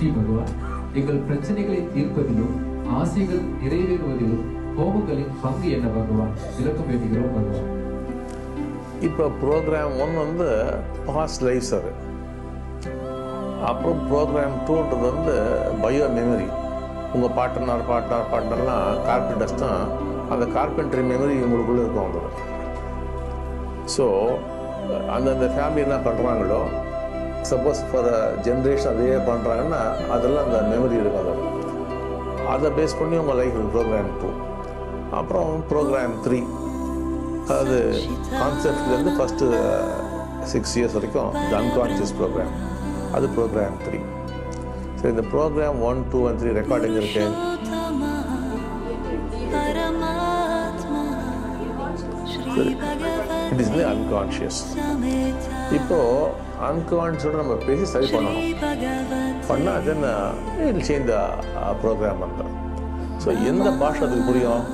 ஸ்ரீ பகவான் எங்கள் பிரச்சனைகளை தீர்ப்பதிலும் ஆசைகள் நிறைவேறுவதிலும் ஹோமங்களின் பங்கு என்ன பகவான் விளக்கம் வேண்டுகிறோம் பகவான் இப்போ ப்ரோக்ராம் ஒன் வந்து பாஸ்ட் லைஃப்ஸ் அது அப்புறம் ப்ரோக்ராம் டூன்றது வந்து பயோ மெமரி உங்கள் பார்ட்னர் பார்ட்னர் பார்ட்னர்லாம் கார்பெண்டர்ஸ் தான் அந்த கார்பெண்டரி மெமரி உங்களுக்குள்ளே இருக்கும் அவங்க ஸோ அந்தந்த ஃபேமிலி என்ன பண்ணுறாங்களோ சப்போஸ் ஃபார் ஜென்ரேஷன் அதே பண்ணுறாங்கன்னா அதெல்லாம் அந்த மெமரி இருக்கும் அதில் அதை பேஸ் பண்ணி உங்கள் லைஃப் ப்ரோக்ராம் டூ அப்புறம் ப்ரோக்ராம் த்ரீ அதாவது கான்செப்ட்லேருந்து ஃபஸ்ட்டு சிக்ஸ் இயர்ஸ் வரைக்கும் இந்த அன்கான்ஷியஸ் ப்ரோக்ராம் அது ப்ரோக்ராம் த்ரீ சரி இந்த program one two and three recording இருக்கு இட் இஸ் தி அன்கான்ஷியஸ் இப்போ அன்கான்ஷியஸோட நம்ம பேசி சரி பண்ணணும் பண்ணால் then will change the program அந்த ஸோ எந்த பாஷை அதுக்கு புரியும்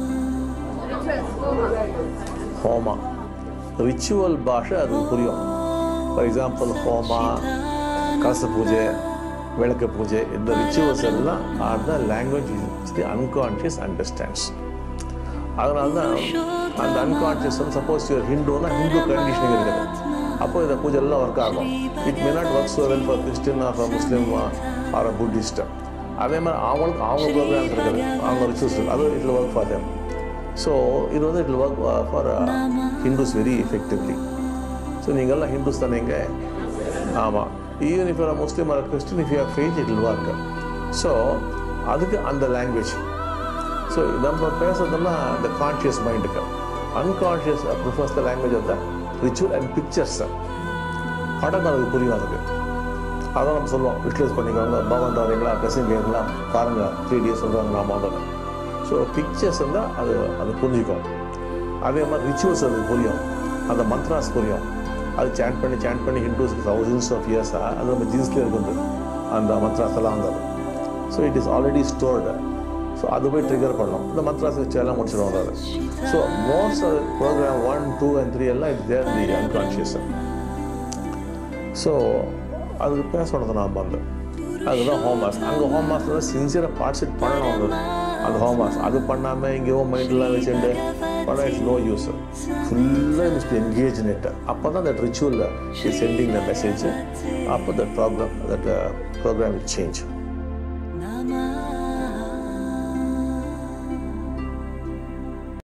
ஹோமா ரிச்சுவல் பாஷை அதுக்கு புரியும் ஃபார் எக்ஸாம்பிள் ஹோமா கலச பூஜை விளக்கு பூஜை இந்த ரிச்சுவல்ஸ் எல்லாம் are the language the unconscious understands அதனால தான் அந்த அன்கான்ஷியஸ் வந்து சப்போஸ் யூர் ஹிந்துனா ஹிந்து கண்டிஷனிங் இருக்குது அப்போ இந்த பூஜை எல்லாம் ஒர்க் ஆகும் it may not work so well for Christian or for Muslim or Buddhist அதே மாதிரி அவங்களுக்கு அவங்க ப்ரோக்ராம்ஸ் இருக்குது அவங்க ரிச்சுவல்ஸ் அது it work for them so இது வந்து it work for Hindus very effectively so நீங்கள்லாம் ஹிந்துஸ் தானேங்க ஆமாம் even if your Muslim or Christian if you faith it will work so அதுக்கு அந்த லாங்குவேஜ் ஸோ நம்ம பேசுறதெல்லாம் இந்த கான்ஷியஸ் மைண்டுக்கு unconscious prefers the language of the ritual and pictures படம் அதுக்கு புரியும் அதுக்கு அதான் நம்ம சொல்லுவோம் விட்லைஸ் பண்ணிக்கோங்க பவன் வரீங்களா ட்ரெஸ்ஸிங் கேங்களா பாருங்கள் த்ரீ டி சொல்கிறாங்க நான் முதல்ல ஸோ பிக்சர்ஸ் இருந்தால் அது அது புரிஞ்சுக்கும் அதே மாதிரி ரிச்சுவல்ஸ் அது புரியும் அந்த மந்த்ராஸ் புரியும் அது சேண்ட் பண்ணி சேண்ட் பண்ணி ஹிந்துஸ்க்கு தௌசண்ட்ஸ் ஆஃப் இயர்ஸாக அது நம்ம ஜீன்ஸ்லேயே இருக்குது அந்த மந்த்ராஸ் எல்லாம் வந்தது so it is already stored so அது போய் ட்ரிகர் பண்ணோம் இந்த மந்த்ராஸ் வச்சு எல்லாம் முடிச்சிடும் அது so most program one two and three எல்லாம் it's there the unconscious so அதுக்கு பேசணும் நாம் வந்து அதுதான் ஹோமாஸ் அங்கே ஹோமாஸ் தான் சின்சியராக பார்ட்டிசிபேட் பண்ணணும் அவங்க அந்த ஹோமாஸ் அது பண்ணாமல் இங்கேயோ மைண்டெலாம் வச்சுட்டு பண்ணால் இட்ஸ் நோ யூஸ் ஃபுல்லாக மிஸ்ட் என்கேஜ் நெட் அப்போ தான் that ritual is sending the message அப்போ that problem that program it change Namah